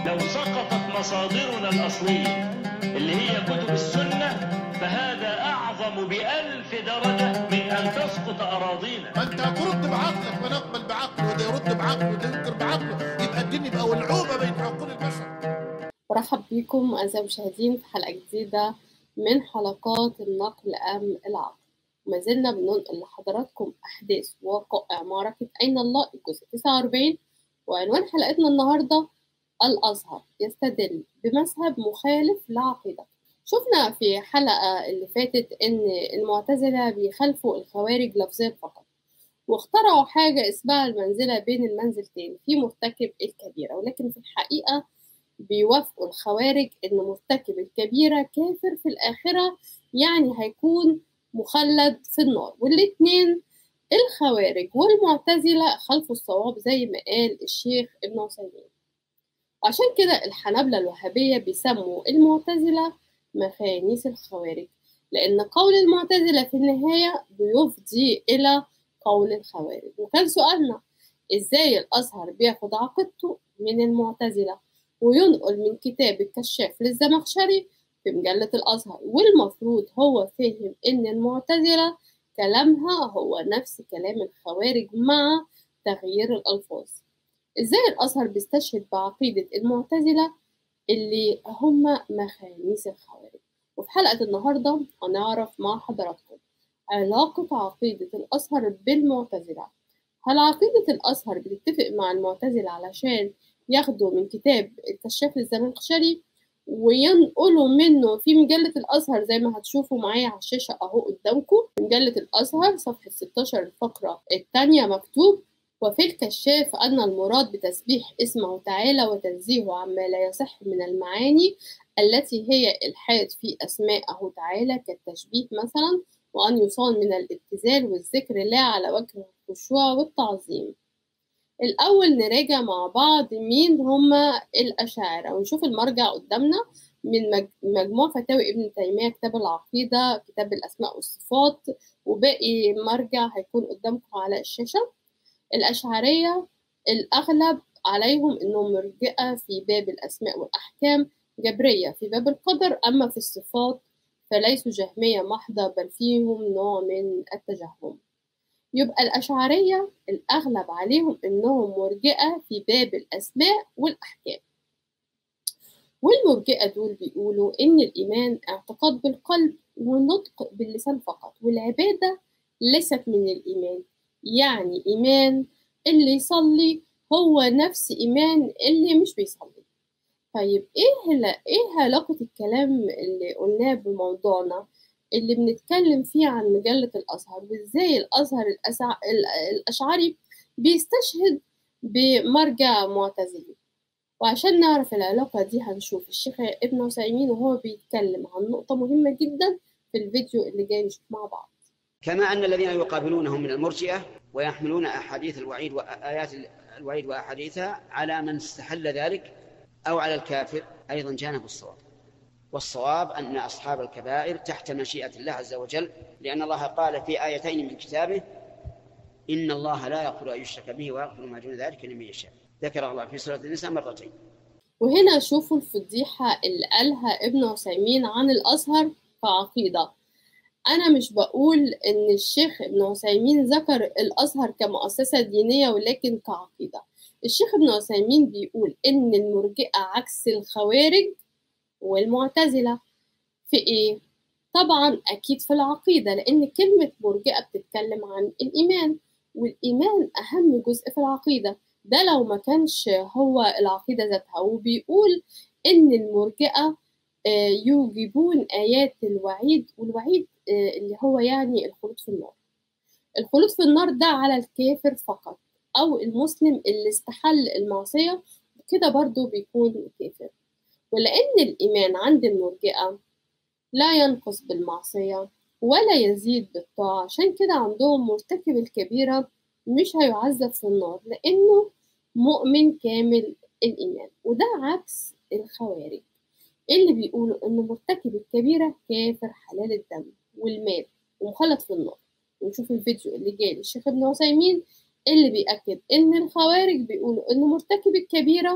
لو سقطت مصادرنا الأصلية اللي هي كتب السنة فهذا أعظم بألف درجة من أن تسقط أراضينا ما انت هترد بعقلك ما نقبل بعقله وده يرد بعقله وده ينكر بعقله يبقى الدين يبقى ولعوبه بين عقول البشر برحب بكم أعزائي المشاهدين في حلقة جديدة من حلقات النقل أم العقل وما زلنا بننقل لحضراتكم أحداث ووقائع معركة أين الله الجزء 49 وعنوان حلقتنا النهاردة الأزهر يستدل بمذهب مخالف لعقيدة شفنا في حلقة اللي فاتت إن المعتزلة بيخالفوا الخوارج لفظيا فقط واخترعوا حاجة اسمها المنزلة بين المنزلتين في مرتكب الكبيرة ولكن في الحقيقة بيوافقوا الخوارج إن مرتكب الكبيرة كافر في الآخرة يعني هيكون مخلد في النار والاتنين الخوارج والمعتزلة خلفوا الصواب زي ما قال الشيخ ابن عثيمين وعشان كده الحنابلة الوهابية بيسموا المعتزلة مخانيس الخوارج لأن قول المعتزلة في النهاية بيفضي إلى قول الخوارج وكان سؤالنا إزاي الأزهر بياخد عقيدته من المعتزلة وينقل من كتاب الكشاف للزمخشري في مجلة الأزهر والمفروض هو فهم إن المعتزلة كلامها هو نفس كلام الخوارج مع تغيير الألفاظ إزاي الأزهر بيستشهد بعقيدة المعتزلة اللي هم مخانيس الخوارج وفي حلقة النهاردة هنعرف مع حضراتكم علاقة عقيدة الأزهر بالمعتزلة هل عقيدة الأزهر بتتفق مع المعتزلة علشان ياخدوا من كتاب الكشاف للزمخشري وينقلوا منه في مجلة الأزهر زي ما هتشوفوا معايا على الشاشة أهو قدامكم مجلة الأزهر صفحة 16 الفقرة الثانية مكتوب وفي الكشاف أن المراد بتسبيح اسمه تعالى وتنزيهه عما لا يصح من المعاني التي هي إلحاد في أسماءه تعالى كالتشبيه مثلا وأن يصان من الابتذال والذكر لا على وجه الخشوع والتعظيم الأول نراجع مع بعض مين هما الأشاعرة ونشوف المرجع قدامنا من مجموع فتاوي ابن تيمية كتاب العقيدة كتاب الأسماء والصفات وباقي مرجع هيكون قدامكم على الشاشة الأشعرية الأغلب عليهم إنهم مرجئة في باب الأسماء والأحكام جبرية في باب القدر أما في الصفات فليسوا جهمية محضة بل فيهم نوع من التجهم يبقى الأشعرية الأغلب عليهم إنهم مرجئة في باب الأسماء والأحكام والمرجئة دول بيقولوا إن الإيمان اعتقاد بالقلب ونطق باللسان فقط والعبادة ليست من الإيمان يعني إيمان اللي يصلي هو نفس إيمان اللي مش بيصلي طيب إيه هلا إيه علاقة الكلام اللي قلناه بموضوعنا اللي بنتكلم فيه عن مجلة الأزهر وإزاي الأزهر الأسع... الأشعري بيستشهد بمرجع معتزلي وعشان نعرف العلاقة دي هنشوف الشيخ ابن عثيمين وهو بيتكلم عن نقطة مهمة جدا في الفيديو اللي جاي نشوف مع بعض كما أن الذين يقابلونهم من المرجئة ويحملون أحاديث الوعيد وآيات الوعيد وأحاديثها على من استحل ذلك أو على الكافر أيضا جانب الصواب والصواب أن أصحاب الكبائر تحت مشيئة الله عز وجل لأن الله قال في آيتين من كتابه إن الله لا يغفر أن يشرك به ويغفر ما دون ذلك لمن يشاء ذكر الله في سورة النساء مرتين وهنا شوفوا الفضيحة اللي قالها ابن عثيمين عن الأزهر كعقيدة أنا مش بقول إن الشيخ ابن عثيمين ذكر الأزهر كمؤسسة دينية ولكن كعقيدة الشيخ ابن عثيمين بيقول إن المرجئة عكس الخوارج والمعتزلة في إيه؟ طبعا أكيد في العقيدة لأن كلمة مرجئة بتتكلم عن الإيمان والإيمان أهم جزء في العقيدة ده لو ما كانش هو العقيدة ذاتها وبيقول إن المرجئة يوجبون آيات الوعيد والوعيد اللي هو يعني الخلود في النار الخلود في النار ده على الكافر فقط أو المسلم اللي استحل المعصية كده برضو بيكون كافر ولأن الإيمان عند المرجئة لا ينقص بالمعصية ولا يزيد بالطاعة عشان كده عندهم مرتكب الكبيرة مش هيعذب في النار لأنه مؤمن كامل الإيمان وده عكس الخوارج اللي بيقولوا إن مرتكب الكبيرة كافر حلال الدم والمال ومخلد في النار ونشوف الفيديو اللي جاي للشيخ ابن عثيمين اللي بيأكد إن الخوارج بيقولوا إن مرتكب الكبيرة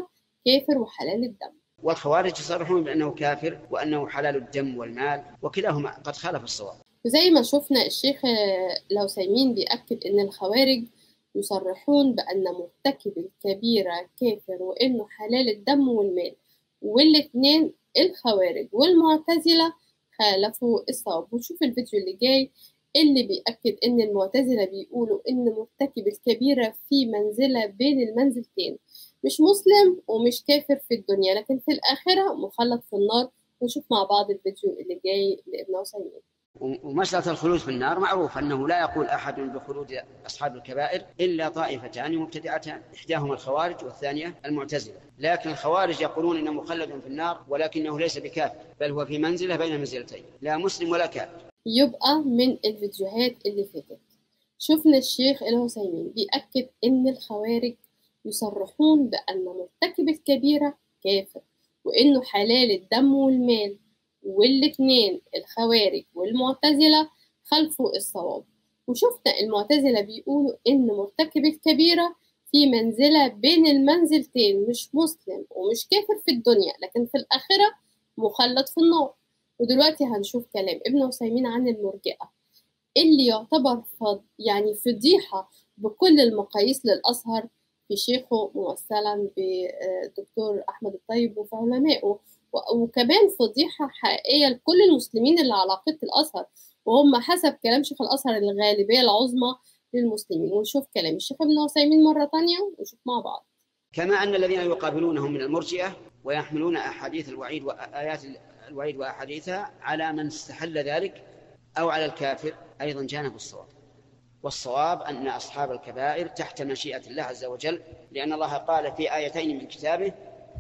كافر وحلال الدم والخوارج يصرحون بأنه كافر وأنه حلال الدم والمال وكلاهما قد خالف الصواب وزي ما شفنا الشيخ العثيمين بيأكد إن الخوارج يصرحون بأن مرتكب الكبيرة كافر وإنه حلال الدم والمال والاتنين الخوارج والمعتزلة خالفوا الصواب ونشوف الفيديو اللي جاي اللي بيأكد إن المعتزلة بيقولوا إن مرتكب الكبيرة في منزلة بين المنزلتين مش مسلم ومش كافر في الدنيا لكن في الآخرة مخلد في النار ونشوف مع بعض الفيديو اللي جاي لابن عثيمين ومسألة الخلود في النار معروف أنه لا يقول أحد بخلود أصحاب الكبائر إلا طائفتان مبتدعتان إحداهما الخوارج والثانية المعتزلة لكن الخوارج يقولون إنه مخلد في النار ولكنه ليس بكافر بل هو في منزلة بين منزلتين لا مسلم ولا كافر يبقى من الفيديوهات اللي فاتت شفنا الشيخ العثيمين بيأكد إن الخوارج يصرحون بأن مرتكب الكبيرة كافر وإنه حلال الدم والمال والاتنين الخوارج والمعتزلة خلفوا الصواب وشفنا المعتزلة بيقولوا إن مرتكب الكبيرة في منزلة بين المنزلتين مش مسلم ومش كافر في الدنيا لكن في الآخرة مخلد في النار ودلوقتي هنشوف كلام ابن عثيمين عن المرجئة اللي يعتبر فض يعني فضيحة بكل المقاييس للأزهر في شيخه ممثلا بالدكتور أحمد الطيب وفي علمائه وكمان فضيحة حقيقية لكل المسلمين اللي على عقيدة الأزهر وهم حسب كلام شيخ الأزهر الغالبية العظمى للمسلمين ونشوف كلام الشيخ ابن عثيمين مرة تانية ونشوف مع بعض كما أن الذين يقابلونهم من المرجئة ويحملون أحاديث الوعيد وآيات الوعيد وأحاديثها على من استحل ذلك أو على الكافر أيضا جانب الصواب والصواب أن أصحاب الكبائر تحت مشيئة الله عز وجل لأن الله قال في آيتين من كتابه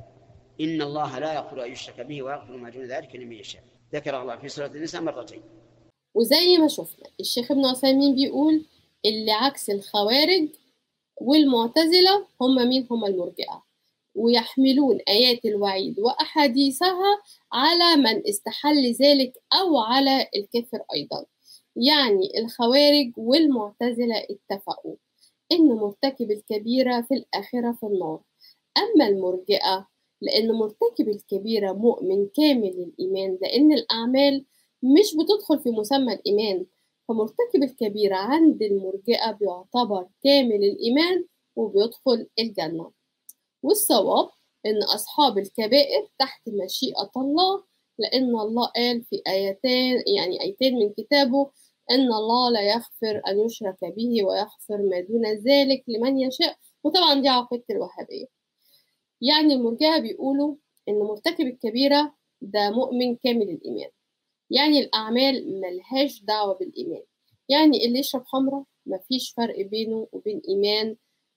إن الله لا يغفر أن يشرك به ويغفر ما دون ذلك لمن يشاء ذكر الله في سورة النساء مرتين وزي ما شفنا الشيخ ابن عثيمين بيقول اللي عكس الخوارج والمعتزلة هم مين هم المرجئة ويحملون آيات الوعيد وأحاديثها على من استحل ذلك أو على الكافر أيضا يعني الخوارج والمعتزلة اتفقوا إن مرتكب الكبيرة في الآخرة في النار أما المرجئة لأن مرتكب الكبيرة مؤمن كامل الإيمان لأن الأعمال مش بتدخل في مسمى الإيمان فمرتكب الكبيرة عند المرجئة بيعتبر كامل الإيمان وبيدخل الجنة والصواب إن أصحاب الكبائر تحت مشيئة الله لأن الله قال في آيتين يعني آيتين من كتابه إن الله لا يغفر أن يشرك به ويغفر ما دون ذلك لمن يشاء وطبعا دي عقيدة الوهابية يعني المرجئة بيقولوا إن مرتكب الكبيرة ده مؤمن كامل الإيمان يعني الأعمال ملهاش دعوة بالإيمان يعني اللي يشرب خمرة مفيش فرق بينه وبين إيمان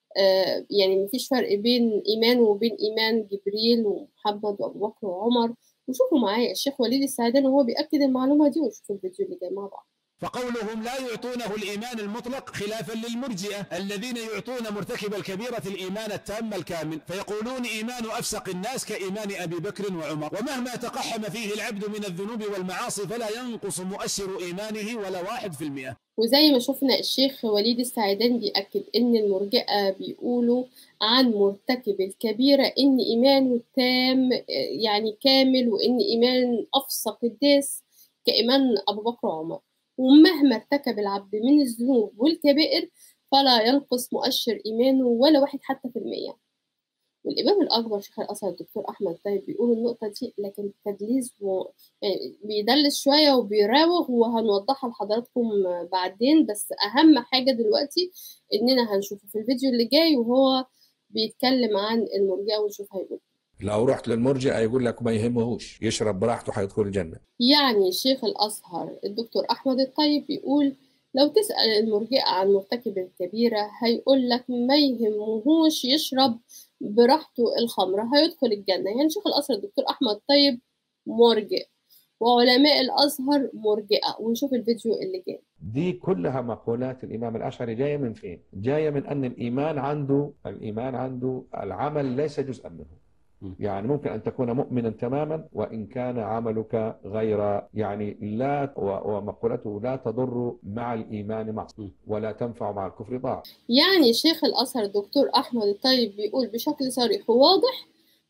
آه يعني مفيش فرق بين إيمانه وبين إيمان جبريل ومحمد وأبو بكر وعمر وشوفوا معايا الشيخ وليد السعدان وهو بيأكد المعلومة دي وشوفوا الفيديو اللي جاي مع بعض فقولهم لا يعطونه الإيمان المطلق خلافا للمرجئة الذين يعطون مرتكب الكبيرة الإيمان التام الكامل فيقولون إيمان أفسق الناس كإيمان أبي بكر وعمر ومهما تقحم فيه العبد من الذنوب والمعاصي فلا ينقص مؤشر إيمانه ولا واحد في المئة وزي ما شفنا الشيخ وليد السعدان بيأكد إن المرجئة بيقولوا عن مرتكب الكبيرة إن إيمانه تام يعني كامل وإن إيمان أفسق الناس كإيمان أبو بكر وعمر ومهما ارتكب العبد من الذنوب والكبائر فلا ينقص مؤشر إيمانه ولا واحد حتى في المية والإمام الأكبر شيخ الأزهر الدكتور أحمد طيب بيقول النقطة دي لكن تدليس و... يعني بيدلس شوية وبيراوغ وهنوضحها لحضراتكم بعدين بس أهم حاجة دلوقتي إننا هنشوفه في الفيديو اللي جاي وهو بيتكلم عن المرجئة ونشوف هيقول لو رحت للمرجئة يقول لك ما يهمهوش يشرب براحته هيدخل الجنة يعني شيخ الأزهر الدكتور أحمد الطيب بيقول لو تسأل المرجئة عن مرتكب الكبيرة هيقول لك ما يهمهوش يشرب براحته الخمرة هيدخل الجنة يعني شيخ الأزهر الدكتور أحمد الطيب مرجئ وعلماء الأزهر مرجئة ونشوف الفيديو اللي جاي دي كلها مقولات الإمام الأشعري جاية من فين؟ جاية من أن الإيمان عنده الإيمان عنده العمل ليس جزءا منه يعني ممكن أن تكون مؤمنا تماما وإن كان عملك غير يعني لا ومقولته لا تضر مع الإيمان معصية ولا تنفع مع الكفر طاعة يعني شيخ الأزهر الدكتور أحمد الطيب بيقول بشكل صريح وواضح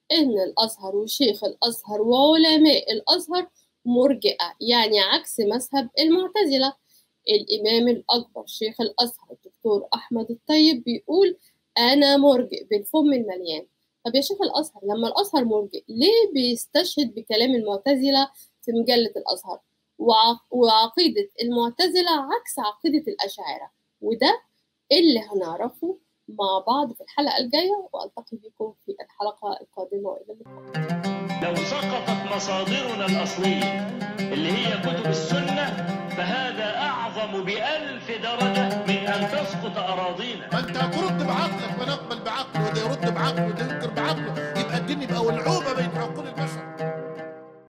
إن الأزهر وشيخ الأزهر وعلماء الأزهر مرجئة يعني عكس مذهب المعتزلة الإمام الأكبر شيخ الأزهر الدكتور أحمد الطيب بيقول أنا مرجئ بالفم المليان طب يا شيخ الأزهر لما الأزهر مرجئ ليه بيستشهد بكلام المعتزلة في مجلة الأزهر وع- وعقيدة المعتزلة عكس عقيدة الأشاعرة وده اللي هنعرفه مع بعض في الحلقة الجاية وألتقي بكم في الحلقة القادمة وإلى اللقاء لو سقطت مصادرنا الأصلية اللي هي كتب السنة فهذا أعظم بألف درجة من أن تسقط أراضينا ما انت هترد بعقلك فنقبل بعقله وده يرد بعقله وده ينكر بعقله يبقى الدين يبقى ولعوبه بين عقول البشر